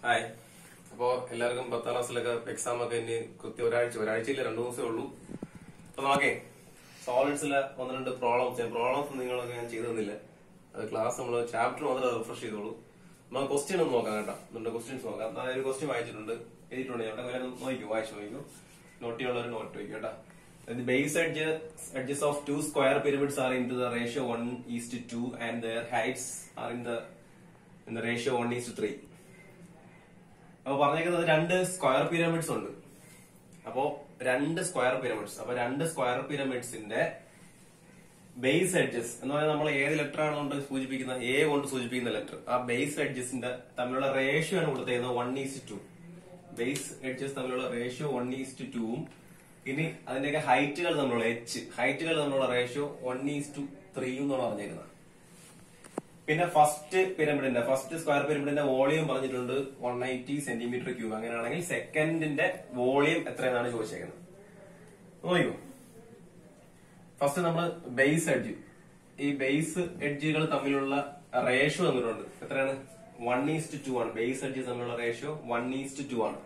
Hi അപ്പോ എല്ലാവർക്കും പത്താം ക്ലാസ്സിലൊക്കെ എക്സാം ഒക്കെ ഇനി കൃത്യം ഒരാഴ്ച ഒരാഴ്ചയില്ല രണ്ടു ദിവസമേ ഉള്ളൂ അപ്പൊ നോക്കേ സോളിഡ്സിലെ ഒന്ന് രണ്ട് പ്രോബ്ലംസ് പ്രോബ്ലംസ് നിങ്ങളൊക്കെ ഞാൻ ചെയ്തു തന്നില്ല അത് ക്ലാസ് നമ്മൾ ചാപ്റ്റർ മാത്രം റിഫ്രഷ് ചെയ്തോളൂ നമുക്ക് ക്വസ്റ്റ്യൻ ഒന്ന് നോക്കാം കേട്ടോ നമ്മുടെ ക്വസ്റ്റ്യൻസ് നോക്കാം ഞാൻ ഒരു ക്വസ്റ്റ്യൻ വായിച്ചിട്ടുണ്ട് എഴുതിയിട്ടുണ്ട് ഞാൻ അവിടെ നോക്കിക്കോ വായിച്ചു നോക്കിക്കോ നോട്ട് ചെയ്യാനുള്ള ഒരു നോട്ട് വയ്ക്കും കേട്ടോ The base edges, edges of two square pyramids are into the ratio 1 is to 2 and their heights are in the in the ratio 1 is to 3. അപ്പൊ പറഞ്ഞേക്കുന്നത് രണ്ട് സ്ക്വയർ പിരമിഡ്സ് ഉണ്ട് അപ്പോ രണ്ട് സ്ക്വയർ പിരമിഡ്സ് അപ്പൊ രണ്ട് സ്ക്വയർ പിരമിഡ്സിന്റെ ബേസ് എഡ്ജസ് എന്ന് പറഞ്ഞാൽ നമ്മൾ ഏത് ലെറ്റർ ആണ് കൊണ്ട് സൂചിപ്പിക്കുന്ന എ കൊണ്ട് സൂചിപ്പിക്കുന്ന ലെറ്റർ ആ ബേസ് എഡ്ജസിന്റെ തമ്മിലുള്ള റേഷ്യോ ആണ് കൊടുത്തേക്കുന്നത് one is to base edges തമ്മിലുള്ള റേഷ്യോ വൺ ഈസ് ടു ടൂവും ഇനി അതിന്റെയൊക്കെ ഹൈറ്റുകൾ തമ്മിലുള്ള എച്ച് ഹൈറ്റുകൾ തമ്മിലുള്ള റേഷ്യോ വൺ ഈസ് ടു ത്രീയും എന്നാണ് പറഞ്ഞേക്കുന്നത് പിന്നെ ഫസ്റ്റ് പിരമിഡിന്റെ ഫസ്റ്റ് സ്ക്വയർ പിരമിഡിന്റെ വോളിയം പറഞ്ഞിട്ടുണ്ട് വൺ എയ്റ്റി സെന്റിമീറ്റർ ക്യൂബ് അങ്ങനെയാണെങ്കിൽ സെക്കൻഡിന്റെ വോളിയം എത്രയെന്നാണ് ചോദിച്ചേക്കുന്നത് നോക്കൂ ഫസ്റ്റ് നമ്മൾ ബേസ് എഡ്ജ് ഈ ബേസ് എഡ്ജുകൾ തമ്മിലുള്ള റേഷ്യോ തന്നിട്ടുണ്ട് എത്രയാണ് വൺ ഈസ്റ്റ് ടു ആണ് ബേസ് എഡ്ജ് തമ്മിലുള്ള റേഷ്യോ വൺ ഈസ്റ്റ് ടു ആണ്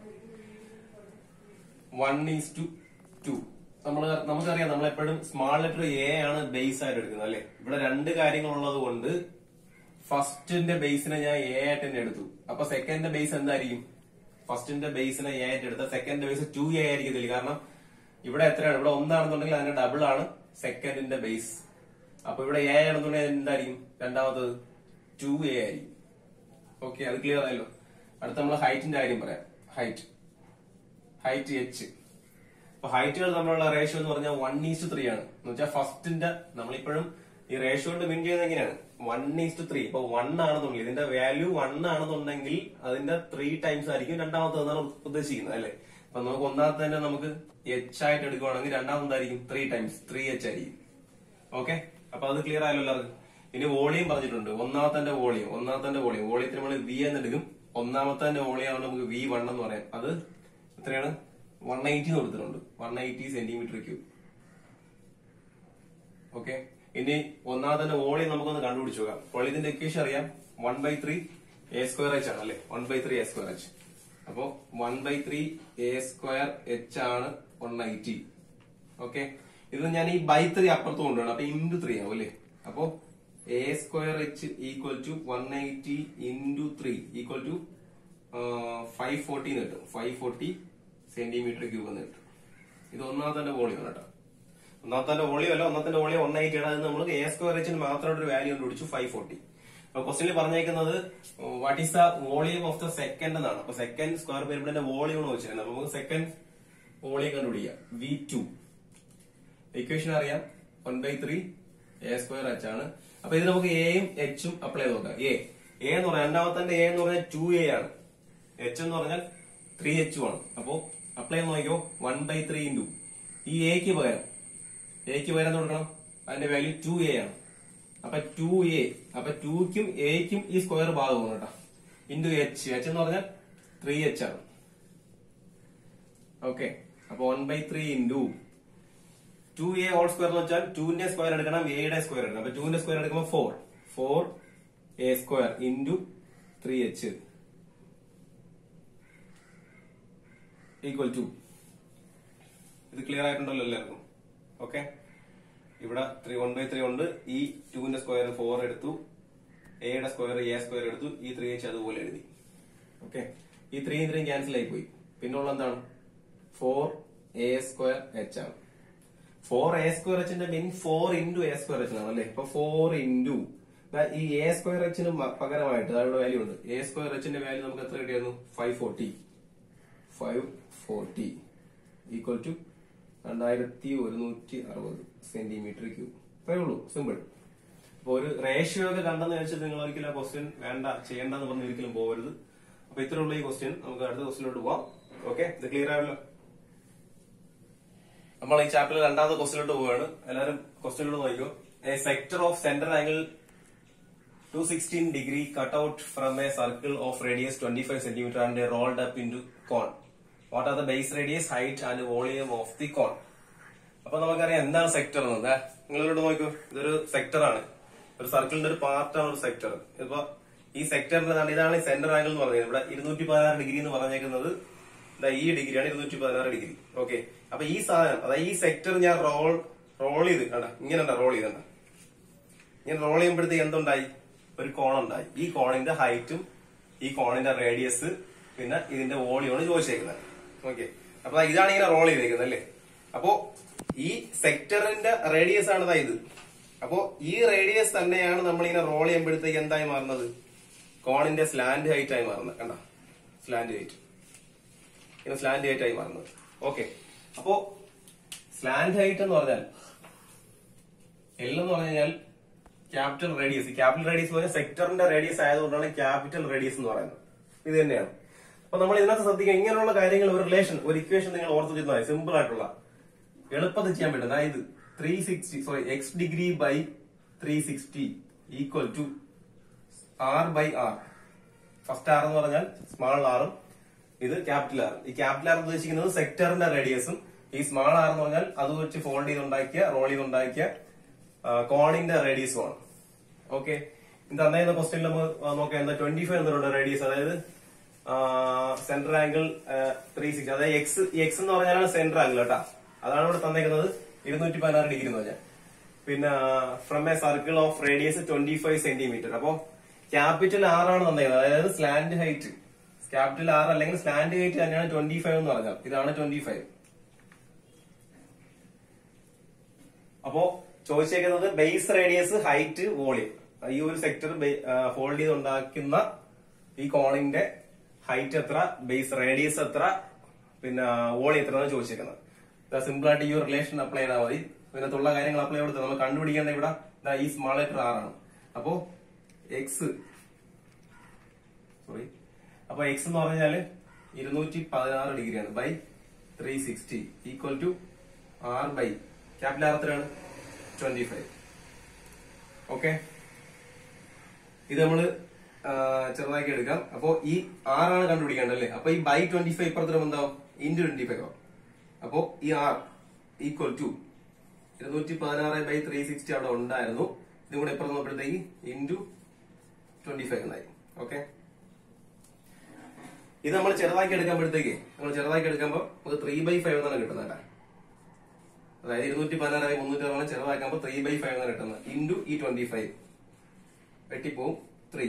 വൺ ഈസ് ടു ടു നമ്മള് നമുക്കറിയാം നമ്മൾ എപ്പോഴും സ്മാൾ ലെറ്റർ എ ആണ് ബേസ് ആയിട്ട് എടുക്കുന്നത് അല്ലെ ഇവിടെ രണ്ട് കാര്യങ്ങളുള്ളത് കൊണ്ട് ഫസ്റ്റിന്റെ ബേസിനെ ഞാൻ എ ആയിട്ട് തന്നെ എടുത്തു അപ്പൊ സെക്കൻഡിന്റെ ബേസ് എന്തായിരിക്കും ഫസ്റ്റിന്റെ ബേസിനെ എ ആയിട്ട് എടുത്ത സെക്കൻഡിന്റെ ബേസ് ടു എ ആയിരിക്കത്തില്ല കാരണം ഇവിടെ എത്രയാണ് ഇവിടെ ഒന്നാണെന്നുണ്ടെങ്കിൽ അതിന്റെ ഡബിൾ ആണ് സെക്കൻഡിന്റെ ബേസ് അപ്പൊ ഇവിടെ എ ആണെന്നുണ്ടെങ്കിൽ എന്തായിരിക്കും രണ്ടാമത്തത് ടു എ ആയിരിക്കും ഓക്കെ അത് ക്ലിയർ ആയല്ലോ അടുത്ത നമ്മൾ ഹൈറ്റിന്റെ കാര്യം പറയാം ഹൈറ്റ് ഹൈറ്റ് എച്ച് അപ്പൊ ഹൈറ്റുകൾ തമ്മിലുള്ള റേഷ്യോ എന്ന് പറഞ്ഞാൽ വൺ ഈസ്റ്റ് ത്രീ ആണ് എന്ന് വെച്ചാൽ ഫസ്റ്റിന്റെ നമ്മളിപ്പോഴും ഈ റേഷ്യോ കൊണ്ട് മീൻ ചെയ്യുന്നത് എങ്ങനെയാണ് വൺ ഈസ്റ്റ് ത്രീ ഇപ്പൊ വൺ ആണെന്നുണ്ടെങ്കിൽ ഇതിന്റെ വാല്യൂ വൺ ആണെന്നുണ്ടെങ്കിൽ അതിന്റെ ത്രീ ടൈംസ് ആയിരിക്കും രണ്ടാമത്തതെന്നാണ് ഉദ്ദേശിക്കുന്നത് അല്ലെ അപ്പൊ നമുക്ക് ഒന്നാമത്തെ തന്നെ നമുക്ക് എച്ച് ആയിട്ട് എടുക്കുവാണെങ്കിൽ രണ്ടാമതായിരിക്കും ത്രീ ടൈംസ് ത്രീ എച്ച് ആയിരിക്കും ഓക്കെ അപ്പൊ അത് ക്ലിയർ ആയല്ലോ എല്ലാവർക്കും ഇനി വോളിയം പറഞ്ഞിട്ടുണ്ട് ഒന്നാമത്തെ വോളിയം ഒന്നാമത്തെ വോളിയം വോളിയത്തിന് നമ്മൾ വി എന്ന് എടുക്കും ഒന്നാമത്തെ വോളിയം ആവുമ്പോൾ നമുക്ക് വി വൺ എന്ന് പറയാം അത് എത്രയാണ് വൺ എയ്റ്റി കൊടുത്തിട്ടുണ്ട് one eighty centimetre cube okay ഇനി ഒന്നാമത്തെ വോളിയം നമുക്കൊന്ന് കണ്ടുപിടിച്ചു നോക്കാം അപ്പോൾ ഇതിന്റെ ഇക്വേഷൻ അറിയാം one by three A square H ആണ് അല്ലെ one by three A square H അപ്പോ one by three A square H ആണ് വൺ എയ്റ്റി ഓക്കെ ഇത് ഞാൻ ഈ ബൈ ത്രീ അപ്പുറത്ത് കൊണ്ടുപോകണം അപ്പൊ ഇൻറ്റു ത്രീ ആവും അല്ലേ അപ്പോ A square H equal to one eighty into three equal to five forty കിട്ടും ഫൈവ് ഫോർട്ടി സെന്റിമീറ്റർ ക്യൂബ് എന്ന് കിട്ടും ഇത് ഒന്നാമത്തെ വോളിയം കേട്ടോ ഒന്നാമത്തെ വോളിയം അല്ല ഒന്നാമത്തെ വോളിയം വൺ എയ്റ്റി ആണ് അത് നമ്മൾ എ സ്ക്വയർ എച്ചിന് മാത്രമായിട്ട് ഒരു വാല്യൂ കണ്ടുപിടിച്ചു ഫൈവ് ഫോർട്ടി അപ്പൊ ക്വസ്റ്റിനിൽ പറഞ്ഞേക്കുന്നത് what is the volume of the second എന്നാണ് അപ്പൊ സെക്കൻഡ് സ്ക്വയർ പിരമിഡിന്റെ വോളിയം എന്ന് വെച്ചിരുന്നത് അപ്പൊ നമുക്ക് സെക്കൻഡ് വോളിയം കണ്ടുപിടിക്കാം വി ടു ഇക്വേഷൻ അറിയാം one by three A square H ആണ് അപ്പൊ ഇത് നമുക്ക് എയും എച്ചും അപ്ലൈ ചെയ്ത് നോക്കാം എ എ എന്ന് പറഞ്ഞാൽ രണ്ടാമത്തെ എ എന്ന് പറഞ്ഞാൽ ടു എ ആണ് എച്ച് എന്ന് പറഞ്ഞാൽ ത്രീ എച്ചും ആണ് അപ്പോ അപ്ലൈ ചെയ്ത് നോക്കിയോ വൺ ബൈ ത്രീ ഇൻറ്റു ഈ എക്ക് പകരം എക്ക് പകരം എന്ത് കൊടുക്കണം അതിന്റെ വാല്യൂ ടു എ ആണ് അപ്പൊ ടു എ അപ്പൊ ടൂക്കും എക്കും ഈ സ്ക്വയർ ഭാഗമാണ് കേട്ടോ ഇൻറ്റു എച്ച് എച്ച് എന്ന് പറഞ്ഞാൽ ത്രീ എച്ച് ആണ് ഓക്കെ അപ്പൊ one by three into two A whole square എന്ന് വെച്ചാൽ ടുവിന്റെ സ്ക്വയർ എടുക്കണം എയുടെ സ്ക്വയർ എടുക്കണം അപ്പൊ ടുവിന്റെ സ്ക്വയർ എടുക്കുമ്പോൾ four four A square into three H equal to ഇത് ക്ലിയർ ആയിട്ടുണ്ടല്ലോ എല്ലാവർക്കും ഓക്കെ ഇവിടെ ത്രീ വൺ ബൈ ത്രീ ഉണ്ട് ഈ ടുവിന്റെ സ്ക്വയർ ഫോർ എടുത്തു എയുടെ സ്ക്വയർ എ സ്ക്വയർ എടുത്തു ഈ ത്രീ എച്ച് അതുപോലെ എഴുതി ഓക്കെ ഈ ത്രീ ത്രീയും ക്യാൻസൽ ആയി പോയി പിന്നുള്ള എന്താണ് ഫോർ എ സ്ക്വയർ എച്ച് ആണ് ഫോർ എ സ്ക്വയർ എച്ചിന്റെ mean four into A square H ആണ് അല്ലെ ഇപ്പൊ ഫോർ ഇൻറ്റു ഈ എ സ്ക്വയർ എച്ചിന് പകരമായിട്ട് അവിടെ വാല്യൂ ഉണ്ട് എ സ്ക്വയർ എച്ചിന്റെ വാല്യൂ നമുക്ക് എത്ര കിട്ടിയായിരുന്നു five forty five forty equal to രണ്ടായിരത്തി ഒരുന്നൂറ്റി അറുപത് സെന്റിമീറ്റർ ക്യൂബ് അത്രേ ഉള്ളൂ സിമ്പിൾ അപ്പൊ ഒരു റേഷ്യോ ഒക്കെ കണ്ടെന്ന് വെച്ചാൽ നിങ്ങൾ ഒരിക്കലും ആ ക്വസ്റ്റ്യൻ വേണ്ട ചെയ്യേണ്ടെന്ന് പറഞ്ഞ് ഒരിക്കലും പോകരുത് അപ്പൊ ഇത്രയുള്ള ഈ ക്വസ്റ്റ്യൻ നമുക്ക് അടുത്ത ക്വസ്റ്റ്യനിലോട്ട് പോവാം ഓക്കെ ഇത് ക്ലിയർ ആയല്ലോ നമ്മൾ ഈ ചാപ്റ്ററിൽ രണ്ടാമത്തെ ക്വസ്റ്റ്യനിലോട്ട് പോവുകയാണ് എല്ലാവരും ക്വസ്റ്റ്യനിലോട്ട് നോക്കിക്കോ a sector of centre angle two sixteen degree cut out from a circle of radius twenty five centimetre and rolled up into cone what are the base radius height and volume of the cone അപ്പൊ നമുക്കറിയാം എന്താണ് sector എന്നത് നിങ്ങളിവിടെ നോക്കൂ ഇതൊരു sector ആണ് ഒരു സർക്കിളിന്റെ ഒരു പാർട്ടാണ് ഒരു സെക്ടർ ഇപ്പൊ ഈ സെക്ടറിന്റെ ഇതാണ് സെന്റർ ആംഗിൾ എന്ന് പറഞ്ഞത് ഇവിടെ ഇരുന്നൂറ്റി പതിനാറ് ഡിഗ്രി എന്ന് പറഞ്ഞേക്കുന്നത് ദാ ഈ ഡിഗ്രിയാണ് ഇരുന്നൂറ്റി പതിനാറ് ഡിഗ്രി ഓക്കെ അപ്പൊ ഈ സാധനം അതായത് ഈ സെക്ടർ ഞാൻ റോൾ റോൾ ചെയ്ത് കണ്ട ഇങ്ങനെ റോൾ ചെയ്തണ്ട ഇങ്ങനെ റോൾ ചെയ്യുമ്പോഴത്തേക്ക് എന്തുണ്ടായി ഒരു കോണുണ്ടായി ഈ കോണിന്റെ ഹൈറ്റും ഈ കോണിന്റെ റേഡിയസ് പിന്നെ ഇതിന്റെ വോളിയമാണ് ചോദിച്ചേക്കുന്നത് ഓക്കെ അപ്പൊ ദാ ഇതാണ് ഇങ്ങനെ റോൾ ചെയ്തേക്കുന്നത് അല്ലേ അപ്പോ ഈ സെക്ടറിന്റെ റേഡിയസ് ആണ് ദാ ഇത് അപ്പോ ഈ റേഡിയസ് തന്നെയാണ് നമ്മൾ ഇങ്ങനെ റോൾ ചെയ്യുമ്പോഴത്തേക്ക് എന്തായി മാറുന്നത് കോണിന്റെ സ്ലാൻഡ് ഹൈറ്റ് ആയി മാറുന്നത് കണ്ട സ്ലാൻഡ് ഹൈറ്റ് ഇങ്ങനെ സ്ലാൻഡ് ഹൈറ്റ് ആയി മാറുന്നത് ഓക്കെ അപ്പോ സ്ലാൻഡ് ഹൈറ്റ് എന്ന് പറഞ്ഞാൽ എൽ എന്ന് പറഞ്ഞു കഴിഞ്ഞാൽ ക്യാപിറ്റൽ റേഡിയസ് ക്യാപിറ്റൽ റേഡിയസ് എന്ന് പറഞ്ഞാൽ സെക്ടറിന്റെ റേഡിയസ് ആയതുകൊണ്ടാണ് ക്യാപിറ്റൽ റേഡിയസ് എന്ന് പറയുന്നത് ഇത് തന്നെയാണ് അപ്പൊ നമ്മൾ ഇതിനകത്ത് ശ്രദ്ധിക്കുക ഇങ്ങനെയുള്ള കാര്യങ്ങൾ ഒരു റിലേഷൻ ഒരു ഇക്വേഷൻ നിങ്ങൾ ഓർത്ത് വെച്ചിരുന്നാൽ സിമ്പിൾ ആയിട്ടുള്ള എളുപ്പത്തിൽ ചെയ്യാൻ പറ്റും അതായത് three sixty sorry X degree by three sixty equal to R by R first R എന്ന് പറഞ്ഞാൽ സ്മാൾ ആറും ഇത് ക്യാപിറ്റൽ ആർ ഈ ക്യാപിറ്റൽ ആർ ഉദ്ദേശിക്കുന്നത് സെക്ടറിന്റെ റേഡിയസും ഈ സ്മാൾ ആർ എന്ന് പറഞ്ഞാൽ അത് വെച്ച് ഫോൾഡ് ചെയ്തുണ്ടാക്കിയ റോൾ ചെയ്തുണ്ടാക്കിയ കോണിന്റെ റേഡിയസും ആണ് ഓക്കെ ഇത് തന്നേക്കുന്ന ക്വസ്റ്റ്യനിൽ നമ്മൾ നോക്കാം എന്താ ട്വന്റി ഫൈവ് എന്നുള്ള റേഡിയസ് അതായത് സെന്റർ ആംഗിൾ ത്രീ സിക്സ് അതായത് എക്സ് എക്സ് എന്ന് പറഞ്ഞാലാണ് സെന്റർ ആംഗിൾ കേട്ടാ അതാണ് ഇവിടെ തന്നേക്കുന്നത് ഇരുന്നൂറ്റി പതിനാറ് ഡിഗ്രി എന്ന് പറഞ്ഞാൽ പിന്നെ from a circle of radius twenty five centimetre അപ്പോ ക്യാപിറ്റൽ ആർ ആണ് തന്നേക്കുന്നത് അതായത് സ്ലാൻഡ് ഹൈറ്റ് ക്യാപിറ്റൽ ആർ അല്ലെങ്കിൽ സ്ലാൻഡ് ഹൈറ്റ് തന്നെയാണ് ട്വന്റി ഫൈവ് എന്ന് പറഞ്ഞാൽ ഇതാണ് ട്വന്റി ഫൈവ് അപ്പോ ചോദിച്ചേക്കുന്നത് ബേസ് റേഡിയസ് ഹൈറ്റ് വോളിയം ഈ ഒരു സെക്ടർ ഫോൾഡ് ചെയ്ത് ഉണ്ടാക്കുന്ന ഈ കോണിന്റെ ഹൈറ്റ് എത്ര ബേസ് റേഡിയസ് എത്ര പിന്നെ വോളിയം എത്ര ആണ് ചോദിച്ചേക്കുന്നത് സിമ്പിൾ ആയിട്ട് ഈ ഒരു റിലേഷൻ അപ്ലൈ ചെയ്താൽ മതി ഇതിനകത്തുള്ള കാര്യങ്ങൾ അപ്ലൈ കൊടുത്ത് നമ്മൾ കണ്ടുപിടിക്കേണ്ട ഇവിടെ ദാ ഈ സ്മാൾ ലെറ്റർ ആർ ആണ് അപ്പോ എക്സ് സോറി അപ്പൊ എക്സ് എന്ന് പറഞ്ഞാല് ഇരുന്നൂറ്റി പതിനാറ് ഡിഗ്രിയാണ് by three sixty equal to R by capital R എത്രയാണ് ട്വന്റി ഫൈവ് ഓക്കെ ഇത് നമ്മള് ആ, ചെറുതാക്കി എടുക്കാം അപ്പോ ഈ ആറാണ് കണ്ടുപിടിക്കേണ്ടത് അല്ലേ അപ്പൊ ഈ ബൈ ട്വന്റി ഫൈവ് ഇപ്പുറത്ത് എന്താവും ഇൻറ്റു ട്വന്റി ഫൈവ് ആവും അപ്പോ ഈ ആർ ഈക്വൽ ടു ഇരുന്നൂറ്റി പതിനാറ് ബൈ ത്രീ സിക്സ്റ്റി അവിടെ ഉണ്ടായിരുന്നു ഇതും കൂടെ ഇപ്പുറത്ത് നോക്കുമ്പോഴത്തേക്ക് ഇൻറ്റു ട്വന്റി ഫൈവ് എന്നായി ഓക്കെ ഇത് നമ്മൾ ചെറുതാക്കി എടുക്കുമ്പോഴത്തേക്ക് നമ്മൾ ചെറുതാക്കി എടുക്കുമ്പോൾ നമുക്ക് ത്രീ ബൈ ഫൈവ് എന്നാണ് കിട്ടുന്നത് അല്ലേ അതായത് ഇരുന്നൂറ്റി പതിനാറായി മുന്നൂറ്റി അറുപത് ചെറുതാക്കുമ്പോൾ ത്രീ ബൈ ഫൈവ് എന്നാണ് കിട്ടുന്നത് ഇൻറ്റു ഈ ട്വന്റി ഫൈവ് വെട്ടിപ്പോവും three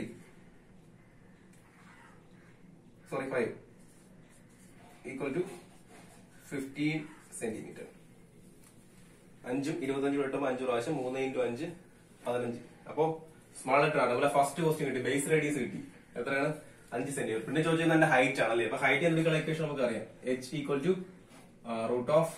sorry five equal to fifteen centimetre അഞ്ചും ഇരുപത്തഞ്ചും കിട്ടുമ്പോൾ അഞ്ചു പ്രാവശ്യം മൂന്ന് ഇൻറ്റു അഞ്ച് പതിനഞ്ച് അപ്പോ സ്മാൾ ലെറ്റർ ആണ് അതുപോലെ ഫസ്റ്റ് ക്വസ്റ്റ്യൻ കിട്ടി ബേസ് റേഡിയസ് കിട്ടി എത്രയാണ് അഞ്ച് സെന്റിമീറ്റർ പിന്നെ ചോദിച്ചത് എന്റെ ഹൈറ്റ് ആണ് അല്ലേ അപ്പൊ ഹൈറ്റ് എന്തൊക്കെയുള്ള ഇക്വേഷൻ നമുക്ക് അറിയാം H equal to root of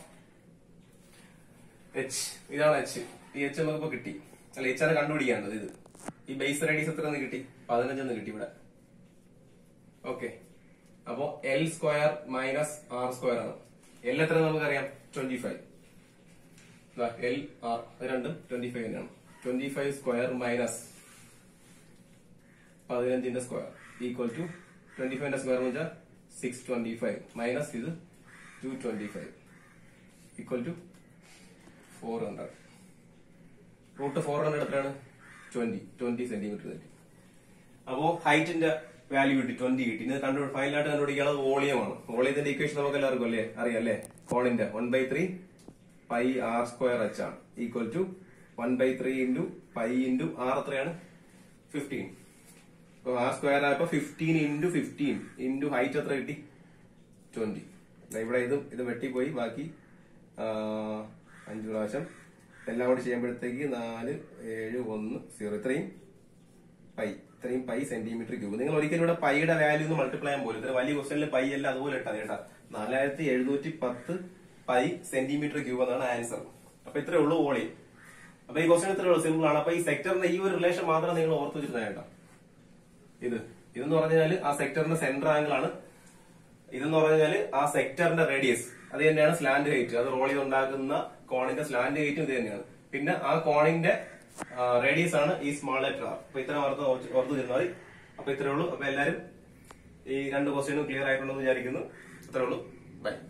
H ഇതാണ് എച്ച് ഈ എച്ച് നമുക്കിപ്പോ കിട്ടി അല്ല എച്ച് ആണ് കണ്ടുപിടിക്കേണ്ടത് ഇത് ഈ ബേസ് റേഡിയസ് എത്ര കിട്ടി പതിനഞ്ചെന്ന് കിട്ടി ഇവിടെ ഓക്കെ അപ്പോ L square minus R square ആണ് എൽ എത്ര നമുക്കറിയാം ട്വന്റി ഫൈവ് എൽ ആർ അത് രണ്ടും ട്വന്റി ഫൈവ് തന്നെയാണ് ട്വന്റി ഫൈവ് സ്ക്വയർ മൈനസ് പതിനഞ്ചിന്റെ സ്ക്വയർ ഈക്വൽ ടു ട്വന്റി ഫൈവിന്റെ സ്ക്വയർ എന്ന് വെച്ചാൽ സിക്സ് ട്വന്റി ഫൈവ് മൈനസ് ഇത് two twenty five equal to four hundred root four hundred എത്രയാണ് ട്വന്റി ട്വന്റി സെന്റിമീറ്റർ കിട്ടി അപ്പോ ഹൈറ്റിന്റെ വാല്യൂ കിട്ടി ട്വന്റി കിട്ടി ഇത് കണ്ടു ഫൈനലായിട്ട് കണ്ടുപിടിക്കാനുള്ളത് വോളിയമാണ് വോളിയത്തിന്റെ ഇക്വേഷൻ നമുക്ക് എല്ലാവർക്കും അല്ലേ അറിയാം അല്ലേ കോണിന്റെ one by three pi R square H ആണ് equal to one by three into pi into R എത്രയാണ് ഫിഫ്റ്റീൻ അപ്പൊ ആർ സ്ക്വയർ ആയപ്പോ fifteen into fifteen into height എത്ര കിട്ടി ട്വന്റി ഇവിടെ ഇത് ഇത് വെട്ടിപ്പോയി ബാക്കി ആ, അഞ്ച് പ്രാവശ്യം എല്ലാം കൂടി ചെയ്യുമ്പോഴത്തേക്ക് നാല് ഏഴ് ഒന്ന് സീറോ ഇത്രയും പൈ ഇത്രയും പൈ സെന്റിമീറ്റർ ക്യൂബ് നിങ്ങൾ ഒരിക്കലും ഇവിടെ പൈയുടെ വാല്യൂ ഒന്ന് മൾട്ടിപ്ലൈ ചെയ്യാൻ പോലും ഇത്ര വലിയ ക്വസ്റ്റനിൽ പൈ അല്ല അതുപോലെ ഇട്ടാ കേട്ടാ നാലായിരത്തി എഴുന്നൂറ്റി പത്ത് പൈ സെന്റിമീറ്റർ ക്യൂബ് എന്നാണ് ആൻസർ അപ്പൊ ഇത്രേ ഉള്ളൂ വോളി അപ്പൊ ഈ ക്വസ്റ്റൻ ഇത്രേ ഉള്ളൂ സിമ്പിൾ ആണ് അപ്പൊ ഈ സെക്ടറിന്റെ ഈ ഒരു റിലേഷൻ മാത്രം നിങ്ങൾ ഓർത്ത് വെച്ചിരുന്ന കേട്ടോ ഇത് ഇതെന്ന് പറഞ്ഞാൽ ആ സെക്ടറിന്റെ സെന്റർ ആംഗിൾ ആണ് ഇതെന്ന് പറഞ്ഞാൽ ആ സെക്ടറിന്റെ റേഡിയസ് അത് തന്നെയാണ് സ്ലാൻഡ് ഹൈറ്റ് അത് റോൾ ചെയ്തുണ്ടാക്കുന്ന കോണിന്റെ സ്ലാൻഡ് ഹൈറ്റും ഇത് തന്നെയാണ് പിന്നെ ആ കോണിന്റെ റേഡിയസ് ആണ് ഈ സ്മാൾ ലെറ്റർ ആർ അപ്പൊ ഇത്ര ഓർത്ത് ഓർത്ത് ഇരുന്നാൽ മതി അപ്പൊ ഇത്രേ ഉള്ളൂ അപ്പൊ എല്ലാരും ഈ രണ്ട് ക്വസ്റ്റ്യനും ക്ലിയർ ആയിട്ടുണ്ടെന്ന് വിചാരിക്കുന്നു ഇത്രേ ഉള്ളൂ ബൈ